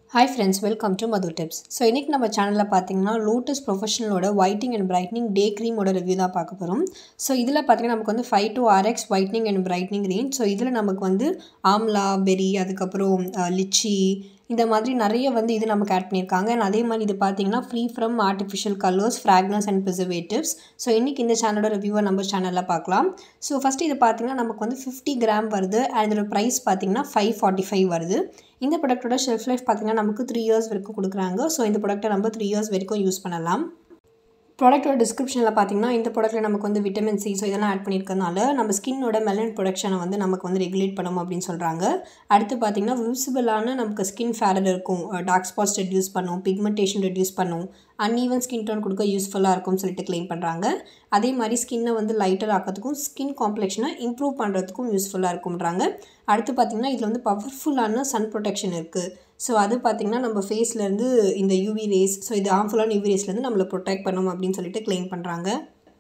hi friends welcome to Madhu tips so இன்றைக்கி நம்ம சேனலில் பார்த்தீங்கன்னா லோட்டஸ் ப்ரொஃபஷனலோட ஒயிட்டிங் அண்ட் பிரைட்னிங் டே க்ரீமோட ரிவ்யூ தான் பார்க்க போகிறோம் ஸோ இதில் பார்த்தீங்கன்னா நமக்கு வந்து five to RX whitening and brightening range so இதில் நமக்கு வந்து ஆம்லா பெரி அதுக்கப்புறம் லிச்சி இந்த மாதிரி நிறைய வந்து இது நமக்கு ஆட் பண்ணியிருக்காங்க அண்ட் அதே மாதிரி இது பார்த்தீங்கன்னா free from artificial colours fragrance and preservatives so இன்றைக்கி இந்த சேனலோட ரிவ்யூவை நம்ம சேனலில் பார்க்கலாம் ஸோ ஃபஸ்ட்டு இது பார்த்தீங்கன்னா நமக்கு வந்து ஃபிஃப்டி கிராம் வருது அண்ட் இதோட ப்ரைஸ் பார்த்தீங்கன்னா ஃபைவ் ஃபார்ட்டி ஃபைவ் வருது இந்த ப்ராடக்ட்டோட ஷெல்ஃப் லைஃப் பார்த்தீங்கன்னா நமக்கு த்ரீ இயர்ஸ் வரைக்கும் கொடுக்குறாங்க ஸோ இந்த ப்ராடக்ட்டை நம்ம த்ரீ இயர்ஸ் வரைக்கும் யூஸ் பண்ணலாம் ப்ராடக்ட்டோட டிஸ்கிரிப்ஷனில் பார்த்தீங்கன்னா இந்த ப்ராடக்ட்டில் நமக்கு வந்து விட்டமின் சி ஸோ இதெல்லாம் ஆட் பண்ணியிருக்கனால நம்ம ஸ்கின்னோட மெலன் ப்ரொடக்ஷனை வந்து நமக்கு வந்து ரெகுலேட் பண்ணணும் அப்படின்னு சொல்கிறாங்க அடுத்து பார்த்தீங்கன்னா விசிபிளான நமக்கு ஸ்கின் ஃபேரர் இருக்கும் டார்க் ஸ்பாட்ஸ் ரெடியூஸ் பண்ணும் பிக்மெண்டேஷன் ரெடியூஸ் பண்ணும் அன்ஈவன் ஸ்கின் டோன் கொடுக்க யூஸ்ஃபுல்லாக இருக்கும்னு சொல்லிட்டு க்ளைம் பண்ணுறாங்க அதே மாதிரி ஸ்கின்னை வந்து லைட்டர் ஆக்கிறதுக்கும் ஸ்கின் காம்ப்ளெக்ஷனை இம்ப்ரூவ் பண்ணுறதுக்கும் யூஸ்ஃபுல்லாக இருக்கும்ன்றாங்க அடுத்து பார்த்திங்கன்னா இதில் வந்து பவர்ஃபுல்லான சன் ப்ரொடெக்ஷன் இருக்குது ஸோ அது பார்த்திங்கன்னா நம்ம ஃபேஸ்லேருந்து இந்த யூவி ரேஸ் ஸோ இது ஹார்ம்ஃபுல்லான யூவி ரேஸ்லேருந்து நம்மளை ப்ரொடெக்ட் பண்ணும் அப்படின்னு சொல்லிட்டு க்ளைம் பண்ணுறாங்க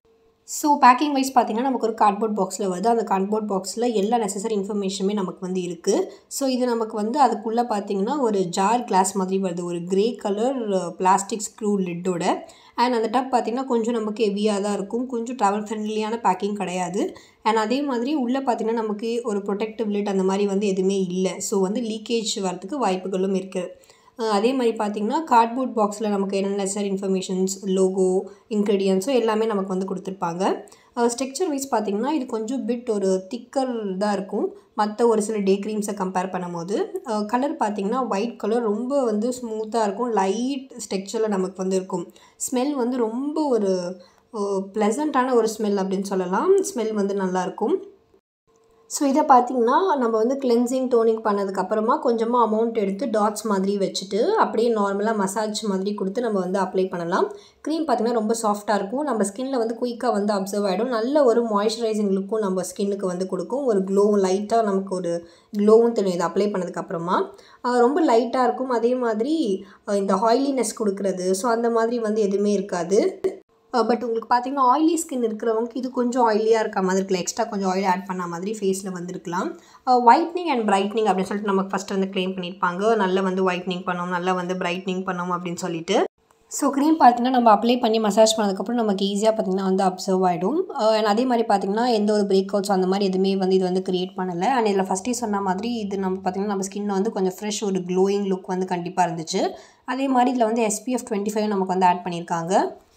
ஸோ பேக்கிங் வைஸ் பார்த்திங்கன்னா நமக்கு ஒரு கார்ட்போர்ட் பாக்ஸில் வருது அந்த கார்ட்போர்ட் பாக்ஸில் எல்லா நெசசரி இன்ஃபர்மேஷனுமே நமக்கு வந்து இருக்குது ஸோ இது நமக்கு வந்து அதுக்குள்ளே பார்த்திங்கன்னா ஒரு ஜார் கிளாஸ் மாதிரி வருது ஒரு க்ரே கலர் பிளாஸ்டிக் ஸ்க்ரூ லிட்டோட அண்ட் அந்த டப் பார்த்திங்கன்னா கொஞ்சம் நமக்கு ஹெவியாக தான் இருக்கும் கொஞ்சம் ட்ராவல் ஃப்ரெண்ட்லியான பேக்கிங் கிடையாது அண்ட் அதே மாதிரி உள்ளே பார்த்திங்கன்னா நமக்கு ஒரு ப்ரொடெக்டிவ் லிட் அந்த மாதிரி வந்து எதுவுமே இல்லை ஸோ வந்து லீக்கேஜ் வரதுக்கு வாய்ப்புகளும் இருக்குது அதே மாதிரி பார்த்திங்கன்னா கார்ட்போர்ட் பாக்ஸில் நமக்கு என்னென்ன சார் இன்ஃபர்மேஷன்ஸ் லோகோ இன்க்ரீடியன்ஸோ எல்லாமே நமக்கு வந்து கொடுத்துருப்பாங்க ஸ்ட்ரக்சர் வைஸ் பார்த்திங்கன்னா இது கொஞ்சம் பிட் ஒரு திக்கர் தான் இருக்கும் மற்ற ஒரு சில டே க்ரீம்ஸை கம்பேர் பண்ணும்போது கலர் பார்த்திங்கன்னா ஒயிட் கலர் ரொம்ப வந்து ஸ்மூத்தாக இருக்கும் லைட் ஸ்ட்ரக்சரில் நமக்கு வந்து இருக்கும் ஸ்மெல் வந்து ரொம்ப ஒரு ப்ளசண்ட்டான ஒரு ஸ்மெல் அப்படின்னு சொல்லலாம் ஸ்மெல் வந்து நல்லாயிருக்கும் ஸோ இதை பார்த்திங்கன்னா நம்ம வந்து கிளென்சிங் டோனிங் பண்ணதுக்கப்புறமா கொஞ்சமாக அமௌண்ட் எடுத்து டாட்ஸ் மாதிரி வச்சுட்டு அப்படியே நார்மலாக மசாஜ் மாதிரி கொடுத்து நம்ம வந்து அப்ளை பண்ணலாம் க்ரீம் பார்த்திங்கன்னா ரொம்ப சாஃப்டாக இருக்கும் நம்ம ஸ்கின்னில் வந்து குயிக்காக வந்து அப்சர்வ் ஆகிடும் நல்ல ஒரு மாய்ஸ்சரைசிங் லுக்கும் நம்ம ஸ்கின்னுக்கு வந்து கொடுக்கும் ஒரு க்ளோவும் லைட்டாக நமக்கு ஒரு க்ளோவும் தெரியும் இது அப்ளை பண்ணதுக்கப்புறமா ரொம்ப லைட்டாக இருக்கும் அதே மாதிரி இந்த ஆயிலினஸ் கொடுக்குறது ஸோ அந்த மாதிரி வந்து எதுவுமே இருக்காது பட் உங்களுக்கு பார்த்தீங்கன்னா ஆயிலி ஸ்கின் இருக்கிறவங்க இது கொஞ்சம் ஆயிலியாக இருக்க மாதிரி இருக்கலாம் எக்ஸ்ட்ரா கொஞ்சம் ஆயில் ஆட் பண்ண மாதிரி ஃபேஸில் வந்துருக்கலாம் ஒயிட்னிங் அண்ட் பிரைட்னிங் அப்படின்னு சொல்லிட்டு நமக்கு ஃபஸ்ட்டு வந்து க்ளைம் பண்ணியிருப்பாங்க நல்லா வந்து ஒயிட்னிங் பண்ணோம் நல்லா வந்து பிரைட்னிங் பண்ணோம் அப்படின்னு சொல்லிட்டு ஸோ க்ரீம் பார்த்திங்கன்னா நம்ம அப்ளை பண்ணி மசாஜ் பண்ணதுக்கப்புறம் நமக்கு ஈஸியாக பார்த்திங்கன்னா வந்து அப்சர்வ் ஆகிடும் அண்ட் அதே மாதிரி பார்த்திங்கன்னா எந்த ஒரு பிரேக் அவுட்ஸ் அந்த மாதிரி எதுவுமே வந்து இது வந்து க்ரியேட் பண்ணலை அண்ட் இதில் ஃபஸ்ட்டே சொன்ன மாதிரி இது நம்ம பார்த்திங்கன்னா நம்ம ஸ்கின்னை வந்து கொஞ்சம் ஃப்ரெஷ் ஒரு க்ளோயிங் லுக் வந்து கண்டிப்பாக இருந்துச்சு அதே மாதிரி இதில் வந்து எஸ்பிஎஃப் டுவெண்ட்டி ஃபைவ் நமக்கு வந்து ஆட் பண்ணியிருக்காங்க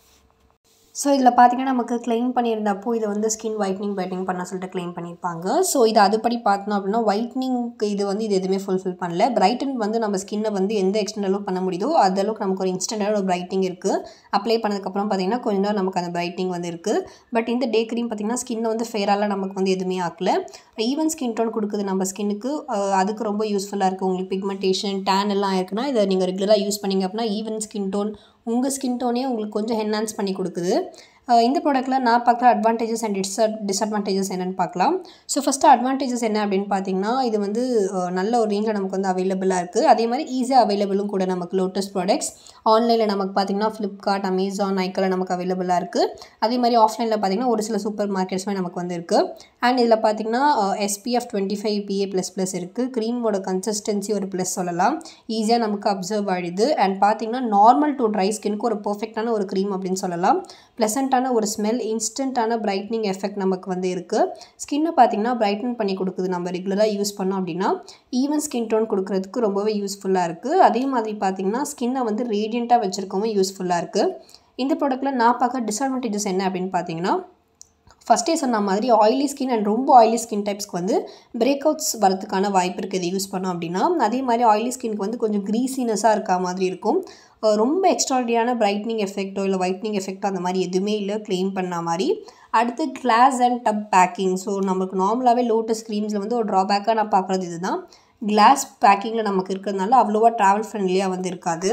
ஸோ இதில் பார்த்தீங்கன்னா நமக்கு கிளைம் பண்ணியிருந்தப்போ இதை வந்து ஸ்கின் ஒயிட்னிங் பிரைட்னிங் பண்ண சொல்லிட்டு கிளைம் பண்ணியிருப்பாங்க ஸோ இது அதுபடி பார்த்தோம் அப்படின்னா ஒயிட்னிங்க்கு இது வந்து இது எதுவுமே ஃபுல்ஃபில் பண்ணல பிரைட்டன் வந்து நம்ம ஸ்கின்னை வந்து எந்த எக்ஸ்டெண்டலும் பண்ண முடியுதோ அதளவுக்கு நமக்கு ஒரு இன்ஸ்டன்டான ஒரு பிரைட்டிங் இருக்குது அப்ளை பண்ணதுக்கப்புறம் பார்த்தீங்கன்னா கொஞ்ச நேரம் நமக்கு அந்த பிரைட்டிங் வந்து இருக்குது பட் இந்த டே க்ரீம் பார்த்திங்கன்னா ஸ்கின்னை வந்து ஃபேராலாம் நமக்கு வந்து எதுவுமே ஆக்கல ஈவன் ஸ்கின் டோன் கொடுக்குது நம்ம ஸ்கின்னுக்கு அதுக்கு ரொம்ப யூஸ்ஃபுல்லாக இருக்குது உங்களுக்கு பிக்மெண்டேஷன் டேன் எல்லாம் இருக்குன்னா இதை நீங்கள் ரெகுலராக யூஸ் பண்ணிங்க அப்படின்னா ஈவன் ஸ்கின் டோன் உங்கள் ஸ்கின் டோனே உங்களுக்கு கொஞ்சம் என்ஹான்ஸ் பண்ணி கொடுக்குது இந்த ப்ராடக்ட்டில் நான் பார்க்குற அட்வான்டேஜஸ் அண்ட் டிஸ் டிஸ்அட்வான்டேஜஸ் என்னென்னு பார்க்கலாம் ஸோ ஃபஸ்ட்டு அட்வான்டேஜஸ் என்ன அப்படின்னு பார்த்தீங்கன்னா இது வந்து நல்ல ஒரு ரேஞ்சில் நமக்கு வந்து அவைலபிளாக இருக்குது அதே மாதிரி ஈஸியாக அவைலபிளும் கூட நமக்கு லோட்டஸ் ப்ராடக்ட்ஸ் ஆன்லைனில் நமக்கு பார்த்திங்கன்னா ஃப்ளிப்கார்ட் அமேசான் நைக்கில் நமக்கு அவைலபிளாக இருக்குது அதே மாதிரி ஆஃப்லைனில் பார்த்திங்கன்னா ஒரு சில சூப்பர் மார்க்கெட்ஸுமே நமக்கு வந்து இருக்குது அண்ட் இதில் பார்த்திங்கன்னா SPF twenty five PA plus plus இருக்குது க்ரீமோட கன்சிஸ்டன்சி ஒரு ப்ளஸ் சொல்லலாம் ஈஸியாக நமக்கு அப்சர்வ் ஆகிடுது அண்ட் பார்த்திங்கன்னா நார்மல் டு ட்ரை ஸ்கின்க்கு ஒரு பர்ஃபெக்டான ஒரு க்ரீம் அப்படின்னு சொல்லலாம் ப்ளசண்ட்டான ஒரு ஸ்மெல் இன்ஸ்டண்ட்டான பிரைட்னிங் எஃபெக்ட் நமக்கு வந்து இருக்குது ஸ்கின்னை பார்த்திங்கன்னா பிரைட்டன் பண்ணி கொடுக்குது நம்ம ரெகுலராக யூஸ் பண்ணோம் அப்படின்னா ஈவன் ஸ்கின் டோன் கொடுக்குறதுக்கு ரொம்பவே யூஸ்ஃபுல்லாக இருக்குது அதே மாதிரி பார்த்திங்கன்னா ஸ்கின்னை வந்து ரேடியண்ட்டாக வச்சுருக்கவும் யூஸ்ஃபுல்லாக இருக்குது இந்த ப்ராடக்ட்டில் நான் பார்க்க டிஸ்அட்வான்டேஜஸ் என்ன அப்படின்னு பார்த்தீங்கன்னா ஃபஸ்ட்டே சொன்ன மாதிரி ஆயிலி ஸ்கின் அண்ட் ரொம்ப ஆயிலி ஸ்கின் டைப்ஸ்க்கு வந்து பிரேக் அவுட்ஸ் வரதுக்கான வாய்ப்பு இருக்குது இதை யூஸ் பண்ணோம் அப்படின்னா அதே மாதிரி ஆயிலி ஸ்கின்க்கு வந்து கொஞ்சம் க்ரீசினஸாக இருக்க மாதிரி இருக்கும் ரொம்ப எக்ஸ்ட்ராடியான பிரைட்னிங் எஃபெக்ட்டோ இல்லை ஒயிட்னிங் எஃபெக்ட்டோ அந்த மாதிரி எதுவுமே இல்லை க்ளைம் பண்ண மாதிரி அடுத்து glass and tub packing so நமக்கு நார்மலாகவே லோட்டஸ் க்ரீம்ஸில் வந்து ஒரு ட்ராபேக்காக நான் பார்க்குறது இதுதான் கிளாஸ் பேக்கிங்கில் நமக்கு இருக்கிறதுனால அவ்வளோவா ட்ராவல் ஃப்ரெண்ட்லியாக வந்து இருக்காது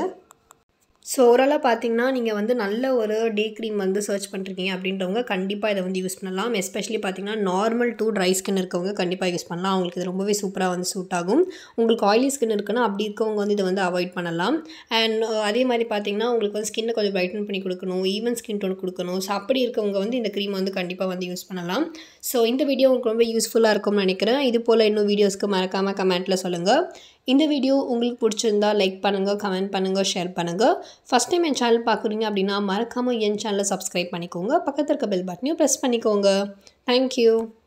ஸோ ஓவராலாக பார்த்தீங்கன்னா நீங்கள் வந்து நல்ல ஒரு டே க்ரீம் வந்து சர்ச் பண்ணுறீங்க அப்படின்றவங்க கண்டிப்பாக இதை வந்து யூஸ் பண்ணலாம் எஸ்பெஷலி பார்த்தீங்கன்னா நார்மல் டூ ட்ரை ஸ்கின் இருக்கவங்க கண்டிப்பாக யூஸ் பண்ணலாம் அவங்களுக்கு இது ரொம்பவே சூப்பராக வந்து சூட் ஆகும் உங்களுக்கு ஆயிலி ஸ்கின் இருக்குன்னா அப்படி இருக்கவங்க வந்து இதை வந்து அவாய்ட் பண்ணலாம் அண்ட் அதே மாதிரி பார்த்தீங்கன்னா உங்களுக்கு வந்து ஸ்கின்னை கொஞ்சம் பிரைட்டன் பண்ணி கொடுக்கணும் ஈவன் ஸ்கின் டோன் கொடுக்கணும் ஸோ அப்படி இருக்கவங்க வந்து இந்த க்ரீம் வந்து கண்டிப்பாக வந்து யூஸ் பண்ணலாம் ஸோ இந்த வீடியோ உங்களுக்கு ரொம்ப யூஸ்ஃபுல்லாக இருக்கும்னு நினைக்கிறேன் இது போல் இன்னும் வீடியோஸ்க்கு மறக்காமல் கமெண்ட்டில் சொல்லுங்கள் இந்த வீடியோ உங்களுக்கு பிடிச்சிருந்தா லைக் பண்ணுங்கள் கமெண்ட் பண்ணுங்கள் ஷேர் பண்ணுங்கள் ஃபஸ்ட் டைம் என் சேனல் பார்க்குறீங்க அப்படின்னா மறக்காமல் என் சேனலை சப்ஸ்கிரைப் பண்ணிக்கோங்க பக்கத்தில் இருக்க பெல் பட்டனையும் ப்ரெஸ் பண்ணிக்கோங்க தேங்க்யூ